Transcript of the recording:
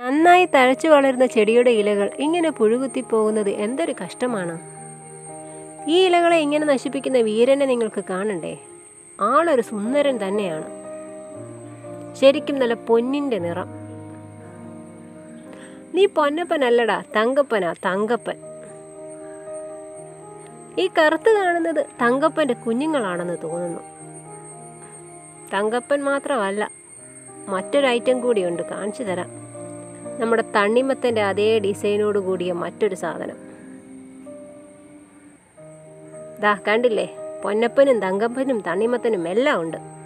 നന്നായി തഴച്ചു വളരുന്ന ചെടിയുടെ ഇലകൾ ഇങ്ങനെ പുഴുകുത്തി പോകുന്നത് എന്തൊരു കഷ്ടമാണ് ഈ ഇലകളെ ഇങ്ങനെ നശിപ്പിക്കുന്ന വീരനെ നിങ്ങൾക്ക് കാണണ്ടേ ആളൊരു സുന്ദരൻ തന്നെയാണ് ശരിക്കും നല്ല പൊന്നിൻ്റെ നിറം നീ പൊന്നപ്പനല്ലടാ തങ്കപ്പനാ തങ്കപ്പൻ ഈ കറുത്ത് കാണുന്നത് തങ്കപ്പൻ്റെ കുഞ്ഞുങ്ങളാണെന്ന് തോന്നുന്നു തങ്കപ്പൻ മാത്രമല്ല മറ്റൊരു ഐറ്റം കൂടിയുണ്ട് കാണിച്ചു തരാം നമ്മുടെ തണ്ണിമത്തൻ്റെ അതേ ഡിസൈനോട് കൂടിയ മറ്റൊരു സാധനം ദാ കണ്ടില്ലേ പൊന്നപ്പനും തങ്കപ്പനും തണ്ണിമത്തനും എല്ലാം ഉണ്ട്